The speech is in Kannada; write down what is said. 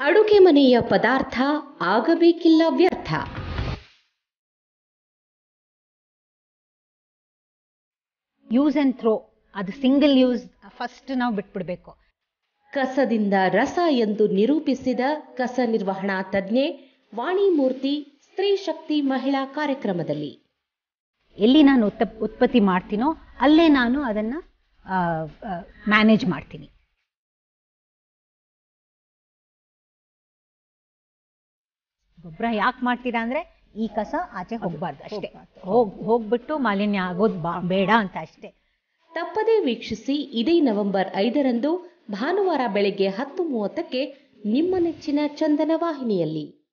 ಅಡುಗೆ ಮನೆಯ ಪದಾರ್ಥ ಆಗಬೇಕಿಲ್ಲ ವ್ಯರ್ಥ ಯೂಸ್ ಆ್ಯಂಡ್ ಥ್ರೋ ಅದು ಸಿಂಗಲ್ ಯೂಸ್ ಫಸ್ಟ್ ನಾವು ಬಿಟ್ಬಿಡ್ಬೇಕು ಕಸದಿಂದ ರಸ ಎಂದು ನಿರೂಪಿಸಿದ ಕಸ ನಿರ್ವಹಣಾ ತಜ್ಞೆ ವಾಣಿಮೂರ್ತಿ ಸ್ತ್ರೀ ಶಕ್ತಿ ಮಹಿಳಾ ಕಾರ್ಯಕ್ರಮದಲ್ಲಿ ಎಲ್ಲಿ ನಾನು ಉತ್ತ ಉತ್ಪತ್ತಿ ಮಾಡ್ತೀನೋ ಅಲ್ಲೇ ನಾನು ಅದನ್ನು ಮ್ಯಾನೇಜ್ ಮಾಡ್ತೀನಿ ಗೊಬ್ಬರ ಯಾಕೆ ಮಾಡ್ತೀರಾ ಅಂದರೆ ಈ ಕಸ ಆಚೆ ಹೋಗಬಾರ್ದು ಅಷ್ಟೇ ಹೋಗ್ ಹೋಗ್ಬಿಟ್ಟು ಮಾಲಿನ್ಯ ಆಗೋದು ಬಾ ಬೇಡ ಅಂತ ಅಷ್ಟೇ ತಪ್ಪದೇ ವೀಕ್ಷಿಸಿ ಇದೇ ನವೆಂಬರ್ ಐದರಂದು ಭಾನುವಾರ ಬೆಳಗ್ಗೆ ಹತ್ತು ಮೂವತ್ತಕ್ಕೆ ನಿಮ್ಮ ನೆಚ್ಚಿನ ಚಂದನ ವಾಹಿನಿಯಲ್ಲಿ